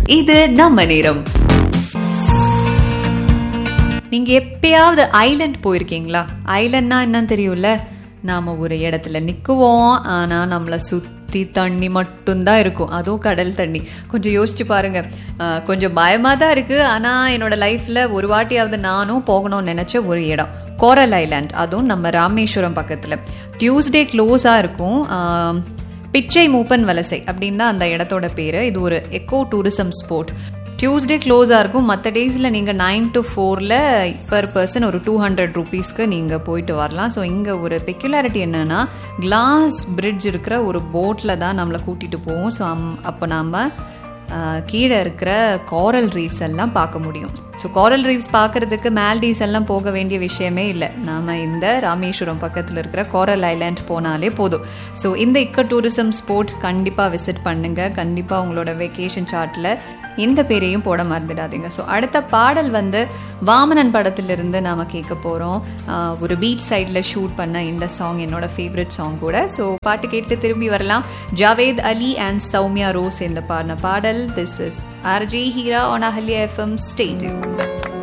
இது நம்ம நேரம் நீங்க எப்பயாவது ஐலண்ட் போயிருக்கீங்களா ஐலண்ட்னா என்னன்னு தெரியும்ல நாம ஒரு இடத்துல நிக்குவோம் ஆனா நம்மள சுத்தி தண்ணி மட்டும்தான் இருக்கும் அதுவும் கடல் தண்ணி கொஞ்சம் யோசிச்சு பாருங்க அஹ், கொஞ்சம் பயமா தான் இருக்கு ஆனா என்னோட லைஃப்ல ஒரு வாட்டியாவது நானும் போகணும்னு நினைச்ச ஒரு இடம் கோரல் ஐலாண்ட் அதுவும் நம்ம ராமேஸ்வரம் பக்கத்துல டியூஸ்டே க்ளோஸா இருக்கும் ஆம், பிச்சை மூப்பன் வலசை அப்படின்னு தான் அந்த இடத்தோட பேரு இது ஒரு எக்கோ டூரிசம் ஸ்போர்ட் டியூஸ்டே க்ளோஸாக இருக்கும் மற்ற டேஸில் நீங்கள் நைன் டு ஃபோரில் பர் பர்சன் ஒரு டூ ஹண்ட்ரட் ருபீஸ்க்கு நீங்கள் போயிட்டு வரலாம் ஸோ இங்கே ஒரு பெக்யுலாரிட்டி என்னன்னா கிளாஸ் பிரிட்ஜ் இருக்கிற ஒரு போட்டில் தான் நம்மளை கூட்டிகிட்டு போவோம் ஸோ அப்போ நாம் கீழே இருக்கிற காரல் ரீஃப்ஸ் எல்லாம் பார்க்க முடியும் ஸோ காரல் ரீஃப்ஸ் பார்க்கறதுக்கு மால்டீவ்ஸ் எல்லாம் போக வேண்டிய விஷயமே இல்லை நாம இந்த ராமேஸ்வரம் பக்கத்தில் இருக்கிற காரல் ஐலாண்ட் போனாலே போதும் ஸோ இந்த இக்க டூரிசம் ஸ்போர்ட் கண்டிப்பாக விசிட் பண்ணுங்க கண்டிப்பாக உங்களோட வெக்கேஷன் சார்ட்டில் இந்த பேரையும் போட மறந்துடாதீங்க ஸோ அடுத்த பாடல் வந்து வாமனன் படத்திலிருந்து நாம கேட்க போகிறோம் ஒரு பீச் சைடில் ஷூட் பண்ண இந்த சாங் என்னோட ஃபேவரட் சாங் கூட ஸோ பாட்டு கேட்டு திரும்பி வரலாம் ஜாவேத் அலி அண்ட் சௌமியா ரோஸ் இந்த பாடின பாடல் this is RJ Heera on Ahalya FM stadium